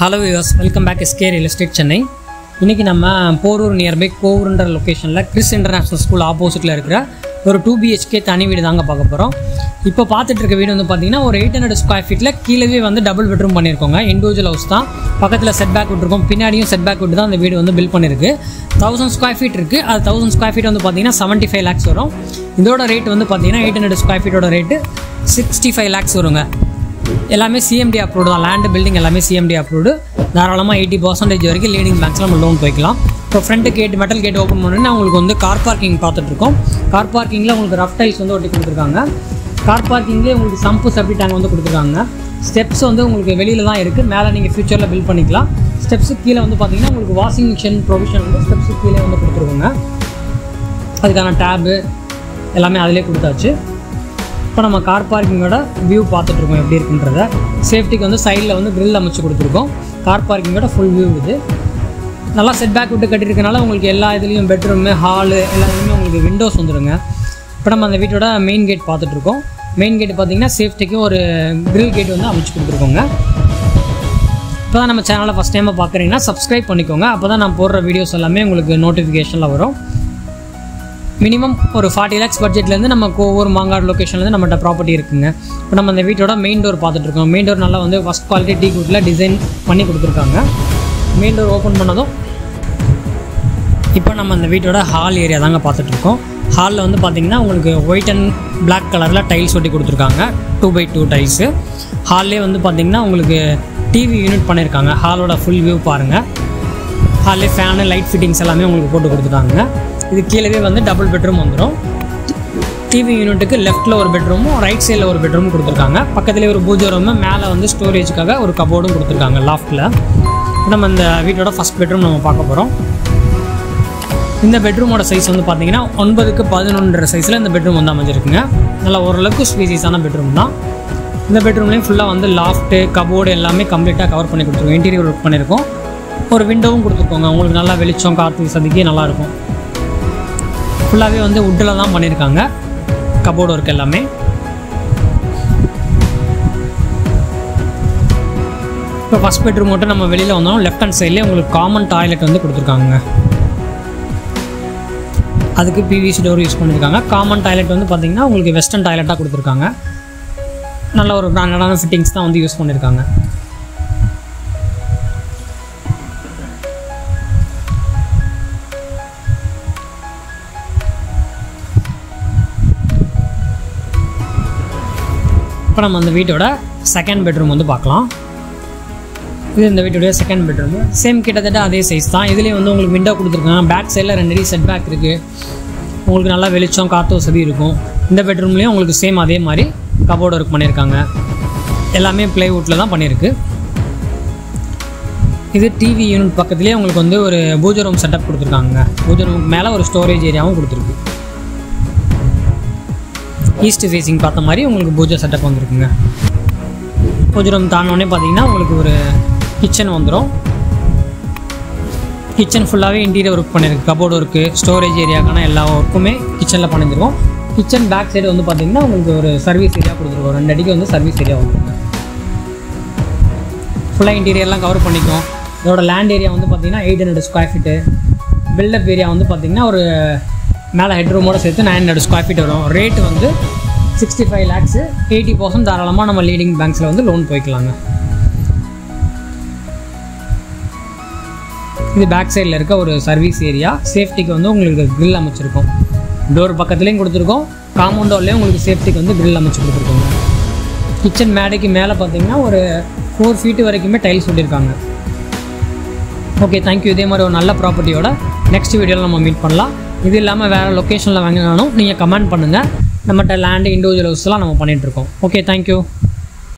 hello யூஸ் welcome back SK real estate Chennai இன்றைக்கி நம்ம போரூர் நியர்பை கோவூர்ன்ற லொக்கேஷனில் கிறிஸ் இன்டர்நேஷ்னல் ஸ்கூல் ஆப்போசிட்டில் இருக்கிற ஒரு டூ பிஹெச்கே தனி வீடு தாங்க பார்க்க போகிறோம் இப்போ பார்த்துட்டு இருக்க வீடு வந்து பார்த்தீங்கன்னா ஒரு எயிட் ஹண்ட்ரட் ஸ்கொயர் ஃபீட்டில் கீழவே வந்து டபுள் பெட்ரூம் பண்ணியிருக்கோங்க இண்டிவிஜுவல் ஹவுஸ் தான் பக்கத்தில் செட் பேக் விட்டுருக்கோம் பின்னாடியும் செட் பேக் விட்டு தான் அந்த வீடு வந்து பில்ட் பண்ணியிருக்கு தௌசண்ட் ஸ்கொயர் ஃபீட் இருக்குது அது தௌசண்ட் ஸ்கொயர் ஃபீட் வந்து பார்த்தீங்கன்னா செவன்ட்டி ஃபைவ் லேக்ஸ் வரும் இதோட ரேட் வந்து பார்த்தீங்கன்னா எயிட் ஹண்ட்ரட் ஸ்கொயர் ஃபீட்டோட ரேட்டு சிக்ஸ்டி ஃபைவ் லேக்ஸ் வருங்க எல்லாமே சிஎம்டி அப்ரூவ்டு தான் லேண்டு பில்டிங் எல்லாமே சிஎம்டி அப்ரூவ்டு தாராளமாக எயிட்டி பர்சன்டேஜ் வரைக்கும் லீடிங் பேங்க்ஸில் நம்ம லோன் போய்க்கலாம் இப்போ front gate metal gate open பண்ணோன்னா உங்களுக்கு வந்து கார் பார்க்கிங் பார்த்துட்ருக்கோம் கார் பார்க்கிங்கில் உங்களுக்கு ரஃப் டைல்ஸ் வந்து ஒட்டி கொடுத்துருக்காங்க கார் பார்க்கிங்லேயே உங்களுக்கு சம்பு செப்டி டேங்க் வந்து கொடுத்துருக்காங்க ஸ்டெப்ஸ் வந்து உங்களுக்கு வெளியில் தான் இருக்குது மேலே நீங்கள் ஃபியூச்சரில் பில்ட் பண்ணிக்கலாம் ஸ்டெப்ஸு கீழே வந்து பார்த்தீங்கன்னா உங்களுக்கு வாஷிங் மிஷின் ப்ரொவிஷன் வந்து ஸ்டெப்ஸு கீழே வந்து கொடுத்துருக்கோங்க அதுக்கான டேபு எல்லாமே அதிலே கொடுத்தாச்சு இப்போ நம்ம கார் பார்க்கிங்கோட வியூ பார்த்துட்ருக்கோம் எப்படி இருக்குன்றத சேஃப்டிக்கு வந்து சைடில் வந்து grill அமைச்சு கொடுத்துருக்கோம் கார் பார்க்கிங்கோட ஃபுல் வியூ இது நல்லா செட் பேக் விட்டு கட்டியிருக்கனால உங்களுக்கு எல்லா இதுலேயும் பெட்ரூமு ஹாலு எல்லாத்துலேயுமே உங்களுக்கு விண்டோஸ் வந்துடுங்க இப்போ நம்ம அந்த வீட்டோட மெயின் கேட் பார்த்துட்ருக்கோம் மெயின் கேட் பார்த்தீங்கன்னா சேஃப்டிக்கு ஒரு grill கேட் வந்து அமைச்சு கொடுத்துருக்கோங்க இப்போ தான் நம்ம சேனலை ஃபஸ்ட் டைமாக பார்க்குறீங்கன்னா சப்ஸ்கிரைப் பண்ணிக்கோங்க அப்போ தான் நான் போடுற வீடியோஸ் எல்லாமே உங்களுக்கு நோட்டிஃபிகேஷனில் வரும் மினிமம் ஒரு ஃபார்ட்டி லேக்ஸ் பட்ஜெட்லேருந்து நம்ம ஒவ்வொரு மாங்காடு லொக்கேஷன்லேருந்து நம்மகிட்ட ப்ராப்பர்ட்டி இருக்குங்க இப்போ நம்ம அந்த வீட்டோட மெயின் டோர் பார்த்துட்ருக்கோம் மெயின் டோர் நல்லா வந்து ஃபஸ்ட் குவாலிட்டி டீ குட்டில் டிசைன் பண்ணி கொடுத்துருக்காங்க மெயின் டோர் ஓப்பன் பண்ணதும் இப்போ நம்ம அந்த வீட்டோட ஹால் ஏரியா தாங்க பார்த்துட்ருக்கோம் ஹாலில் வந்து பார்த்தீங்கன்னா உங்களுக்கு ஒயிட் அண்ட் Black கலரில் டைல்ஸ் ஒட்டி கொடுத்துருக்காங்க டூ பை டூ டைல்ஸு ஹால்லே வந்து பார்த்தீங்கன்னா உங்களுக்கு டிவி யூனிட் பண்ணியிருக்காங்க ஹாலோட ஃபுல் வியூ பாருங்கள் ஹாலே ஃபேனு லைட் ஃபிட்டிங்ஸ் எல்லாமே உங்களுக்கு போட்டு கொடுத்துட்டாங்க இது கீழவே வந்து டபுள் பெட்ரூம் வந்துடும் டிவி யூனிட்டுக்கு லெஃப்ட்டில் ஒரு பெட்ரூமும் ரைட் சைடில் ஒரு பெட்ரூம் கொடுத்துருக்காங்க பக்கத்துலேயே ஒரு பூஜை ரூமு மேலே வந்து ஸ்டோரேஜுக்காக ஒரு கபோர்டும் கொடுத்துருக்காங்க லாஃப்ட்டில் நம்ம இந்த வீட்டோட ஃபஸ்ட் பெட்ரூம் நம்ம பார்க்க போகிறோம் இந்த பெட்ரூமோட சைஸ் வந்து பார்த்தீங்கன்னா ஒன்பதுக்கு பதினொன்றரை சைஸில் இந்த பெட்ரூம் வந்து அமைஞ்சிருக்குங்க நல்லா ஓரளவுக்கு ஸ்பீசியஸான பெட்ரூம் தான் இந்த பெட்ரூம்லேயும் ஃபுல்லாக வந்து லாஃப்ட்டு கபோர்டு எல்லாமே கம்ப்ளீட்டாக கவர் பண்ணி கொடுத்துருக்கோம் இன்டீரியர் ஒர்க் பண்ணியிருக்கோம் ஒரு விண்டோவும் கொடுத்துருக்கோங்க உங்களுக்கு நல்லா வெளிச்சம் காற்று சதிக்கி நல்லாயிருக்கும் ஃபுல்லாகவே வந்து வுட்டில் தான் பண்ணியிருக்காங்க கபோர்டு ஒர்க் எல்லாமே இப்போ ஃபஸ்ட் பெட்ரூம் மட்டும் நம்ம வெளியில் வந்தோம் லெஃப்ட் ஹேண்ட் சைட்லேயே உங்களுக்கு காமன் டாய்லெட் வந்து கொடுத்துருக்காங்க அதுக்கு பிவிசி டோர் யூஸ் பண்ணியிருக்காங்க காமன் டாய்லெட் வந்து பார்த்தீங்கன்னா உங்களுக்கு வெஸ்டர்ன் டாய்லெட்டாக கொடுத்துருக்காங்க நல்ல ஒரு பிராண்டடான ஃபிட்டிங்ஸ் தான் வந்து யூஸ் பண்ணியிருக்காங்க இப்போ நம்ம அந்த வீட்டோட செகண்ட் பெட்ரூம் வந்து பார்க்கலாம் இது இந்த வீட்டுடைய செகண்ட் பெட்ரூம் சேம் கிட்டத்தட்ட அதே சைஸ் தான் இதுலேயும் வந்து உங்களுக்கு விண்டோ கொடுத்துருக்காங்க பேக் சைடில் ரெண்டு அடி செட் பேக் இருக்குது உங்களுக்கு நல்லா வெளிச்சம் காற்று வசதி இருக்கும் இந்த பெட்ரூம்லேயும் உங்களுக்கு சேம் அதே மாதிரி கபோர்டு ஒர்க் பண்ணியிருக்காங்க எல்லாமே ப்ளைவுட்டில் தான் பண்ணியிருக்கு இது டிவி யூனிட் பக்கத்துலேயே உங்களுக்கு வந்து ஒரு பூஜை ரூம் செட்டப் கொடுத்துருக்காங்க பூஜை ரூமுக்கு மேலே ஒரு ஸ்டோரேஜ் ஏரியாவும் கொடுத்துருக்கு ஈஸ்ட் ஃபேஸிங் பார்த்த மாதிரி உங்களுக்கு பூஜை செட்டப் வந்திருக்குங்க பூஜை ரூம் தாண்டோடனே பார்த்தீங்கன்னா உங்களுக்கு ஒரு கிச்சன் வந்துடும் கிச்சன் ஃபுல்லாகவே இன்டீரியர் ஒர்க் பண்ணியிருக்கு கபோர்டு ஒர்க்கு ஸ்டோரேஜ் ஏரியாக்கான எல்லா ஒர்க்குமே கிச்சனில் பண்ணியிருக்கோம் கிச்சன் பேக் சைடு வந்து பார்த்தீங்கன்னா உங்களுக்கு ஒரு சர்வீஸ் ஏரியா கொடுத்துருக்கோம் ரெண்டு அடிக்கு வந்து சர்வீஸ் ஏரியா வந்துருங்க ஃபுல்லாக இன்டீரியர்லாம் கவர் பண்ணிக்கும் இதோட லேண்ட் ஏரியா வந்து பார்த்தீங்கன்னா eight hundred square feet built up area வந்து பார்த்தீங்கன்னா ஒரு மேலே ஹெட்ரூமோட சேர்த்து நைன் ஹண்ட்ரட் ஸ்கொயர் ஃபீட் வரும் ரேட் வந்து sixty five lakhs eighty percent தாராளமாக நம்ம லீடிங் பேங்க்ஸில் வந்து லோன் போய்க்கலாங்க இது பேக் சைடில் இருக்க ஒரு சர்வீஸ் ஏரியா சேஃப்டிக்கு வந்து உங்களுக்கு grill அமைச்சிருக்கோம் டோர் பக்கத்துலேயும் கொடுத்துருக்கோம் காம்பவுண்டோர்லேயும் உங்களுக்கு சேஃப்டிக்கு வந்து grill அமைச்சு கொடுத்துருக்கோங்க கிச்சன் மேடைக்கு மேலே பார்த்தீங்கன்னா ஒரு ஃபோர் ஃபீட்டு வரைக்குமே டைல்ஸ் ஒட்டியிருக்காங்க ஓகே தேங்க்யூ இதே மாதிரி ஒரு நல்ல ப்ராப்பர்ட்டியோட நெக்ஸ்ட் வீடியோவில் நம்ம மீட் பண்ணலாம் இது இல்லாமல் வேறு லொக்கேஷனில் வாங்கினாலும் நீங்கள் கமெண்ட் பண்ணுங்கள் நம்மகிட்ட லேண்டு இண்டிவிஜுவல் ஹவுஸ்லாம் நம்ம பண்ணிகிட்ருக்கோம் ஓகே தேங்க்யூ